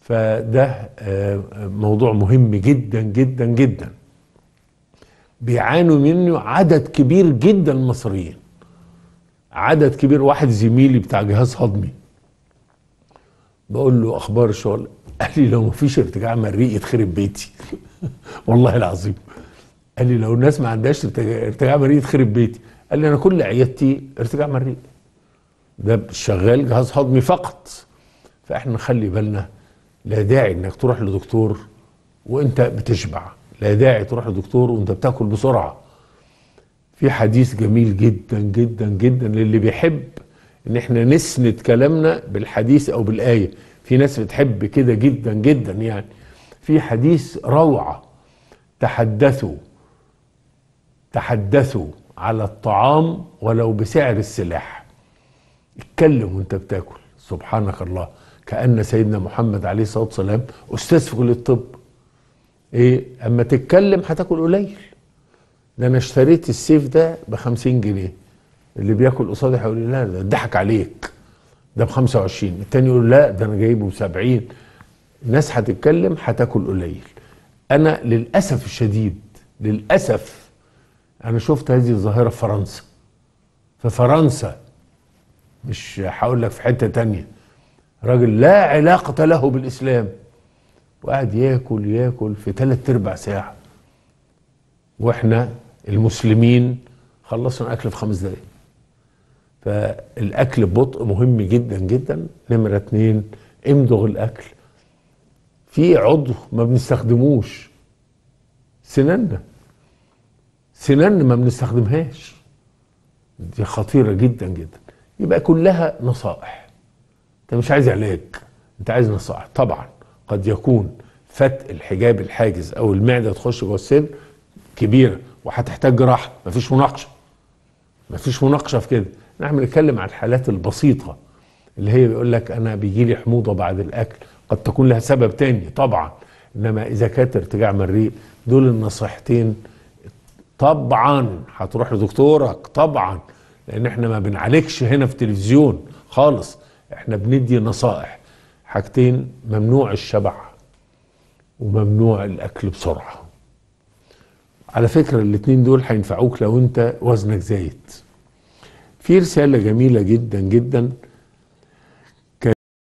فده آه، موضوع مهم جدا جدا جدا بيعانوا منه عدد كبير جدا من المصريين عدد كبير واحد زميلي بتاع جهاز هضمي بقول له اخبار الشغل قال لي لو مفيش ارتجاع مريء يتخرب بيتي والله العظيم قال لي لو الناس ما عندهاش ارتجاع ارتجاع مريء يتخرب بيتي قال لي انا كل عيادتي ارتجاع مريء ده شغال جهاز هضمي فقط فاحنا نخلي بالنا لا داعي انك تروح لدكتور وانت بتشبع لا داعي تروح لدكتور وانت بتاكل بسرعه في حديث جميل جدا جدا جدا للي بيحب ان احنا نسند كلامنا بالحديث او بالايه في ناس بتحب كده جدا جدا يعني في حديث روعه تحدثوا تحدثوا على الطعام ولو بسعر السلاح اتكلم وانت بتاكل سبحانك الله كأن سيدنا محمد عليه الصلاة والسلام أستاذ في كلية الطب إيه أما تتكلم هتاكل قليل ده أنا اشتريت السيف ده ب 50 جنيه اللي بياكل قصادي هيقول لي لا ده ضحك عليك ده ب 25 التاني يقول لا ده أنا جايبه ب 70 الناس هتتكلم هتاكل قليل أنا للأسف الشديد للأسف أنا شفت هذه الظاهرة في فرنسا في فرنسا مش هقول لك في حته تانية راجل لا علاقة له بالإسلام وقعد ياكل ياكل في ثلاث أرباع ساعة وإحنا المسلمين خلصنا أكل في خمس دقايق فالأكل ببطء مهم جدا جدا نمرة اتنين امضغ الأكل في عضو ما بنستخدموش سناننا سناننا ما بنستخدمهاش دي خطيرة جدا جدا يبقى كلها نصائح انت مش عايز علاج انت عايز نصائح طبعا قد يكون فتق الحجاب الحاجز او المعده تخش جوه السن كبيره وهتحتاج جراحه مفيش مناقشه مفيش مناقشه في كده نحن بنتكلم عن الحالات البسيطه اللي هي بيقول لك انا بيجي لي حموضه بعد الاكل قد تكون لها سبب تاني طبعا انما اذا كانت ارتجاع مريء دول النصيحتين طبعا هتروح لدكتورك طبعا لان احنا ما بنعالجش هنا في تلفزيون خالص احنا بندي نصائح حاجتين ممنوع الشبع وممنوع الاكل بسرعه على فكره الاتنين دول هينفعوك لو انت وزنك زايد في رساله جميله جدا جدا